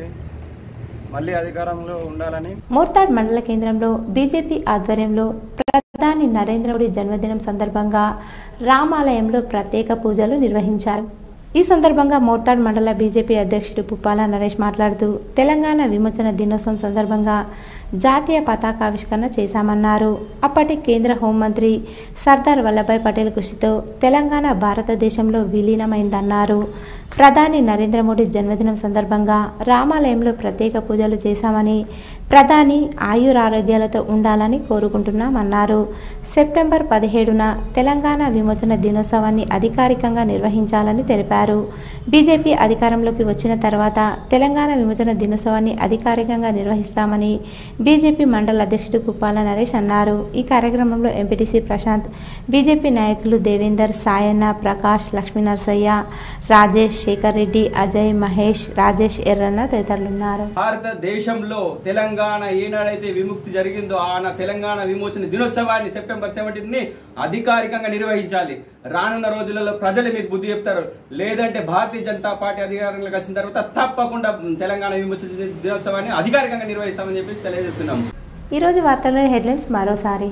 [SPEAKER 4] మళ్ళీ అధికారంలో ఉండాలని
[SPEAKER 1] మోర్తాడ్ మండల కేంద్రంలో బీజేపీ ఆధ్వర్యంలో ప్రధాని నరేంద్ర మోడీ జన్మదినం సందర్భంగా రామాలయంలో ప్రత్యేక పూజలు నిర్వహించారు ఈ సందర్భంగా మోర్తాడ్ మండల బీజేపీ అధ్యక్షుడు పుప్పాల నరేష్ మాట్లాడుతూ తెలంగాణ విమోచన దినోత్సవం సందర్భంగా జాతీయ పతాకావిష్కరణ చేశామన్నారు అప్పటి కేంద్ర హోంమంత్రి సర్దార్ వల్లభాయ్ పటేల్ కృషితో తెలంగాణ భారతదేశంలో విలీనమైందన్నారు ప్రధాని నరేంద్ర మోడీ జన్మదినం సందర్భంగా రామాలయంలో ప్రత్యేక పూజలు చేశామని ప్రధాని ఆయురారోగ్యాలతో ఉండాలని కోరుకుంటున్నామన్నారు సెప్టెంబర్ పదిహేడున తెలంగాణ విమోచన దినోత్సవాన్ని అధికారికంగా నిర్వహించాలని తెలిపారు బీజేపీ అధికారంలోకి వచ్చిన తర్వాత తెలంగాణ విమోచన దినోత్సవాన్ని అధికారికంగా నిర్వహిస్తామని బీజేపీ మండల అధ్యక్షుడు కుప్పాల నరేష్ అన్నారు ఈ కార్యక్రమంలో ఎంపీటీసీ ప్రశాంత్ బీజేపీ నాయకులు దేవేందర్ సాయన్న ప్రకాష్ లక్ష్మీ నరసయ్య రాజేష్ శేఖర్ రెడ్డి అజయ్ మహేష్ రాజేష్ ఎర్రన్న తదితరులున్నారు
[SPEAKER 5] భారతదేశంలో తెలంగాణ ఏనాడైతే విముక్తి జరిగిందో ఆ నా తెలంగాణ విమోచన దినోత్సవాన్ని సెప్టెంబర్ సెవెంటీన్ ని అధికారికంగా నిర్వహించాలి రానున్న రోజులలో ప్రజలు మీకు బుద్ధి చెప్తారు లేదంటే భారతీయ జనతా పార్టీ అధికారంలోకి వచ్చిన తర్వాత తప్పకుండా తెలంగాణ విమోచన దినోత్సవాన్ని అధికారికంగా నిర్వహిస్తామని చెప్పేసి తెలియజేస్తున్నాము
[SPEAKER 1] ఈరోజు వార్తల్లోని హెడ్లైన్స్ మరోసారి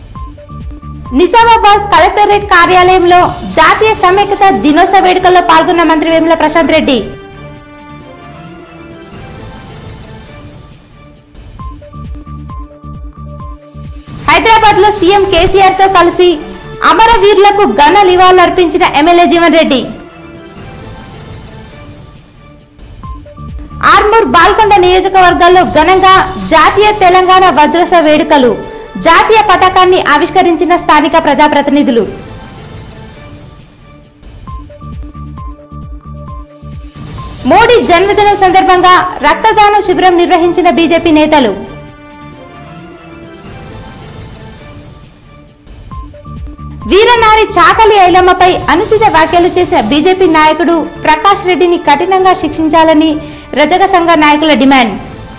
[SPEAKER 1] నిజామాబాద్ కలెక్టరేట్ కార్యాలయంలో జాతీయ సమైక్యత దినోత్సవ వేడుకల్లో పాల్గొన్న మంత్రి వేముల ప్రశాంత్ రెడ్డి హైదరాబాద్ లో సీఎం కేసీఆర్ తో కలిసి అమరవీరులకు ఘన నివాళులర్పించిన ఎమ్మెల్యే జీవన్ రెడ్డి ఆర్మూర్ బాల్కొండ నియోజకవర్గాల్లో ఘనంగా జాతీయ తెలంగాణ వజ్రోత్సవ వేడుకలు జాతీయ పతాకాన్ని ఆవిష్కరించిన స్థానిక ప్రజాప్రతినిధులు మోడీ జన్మదినం సందర్భంగా రక్తదానం శిబిరం నిర్వహించిన బీజేపీ నేతలు వీరనారి చాకలి ఐలమ్మపై అనుచిత వ్యాఖ్యలు చేసిన బీజేపీ నాయకుడు ప్రకాష్ రెడ్డిని కఠినంగా శిక్షించాలని రజక సంఘ నాయకుల డిమాండ్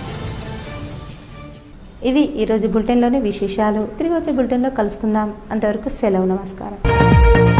[SPEAKER 1] ఇవి ఈరోజు బులెటిన్లోని విశేషాలు తిరిగి వచ్చే బులెటిన్లో కలుసుకుందాం అంతవరకు సెలవు నమస్కారం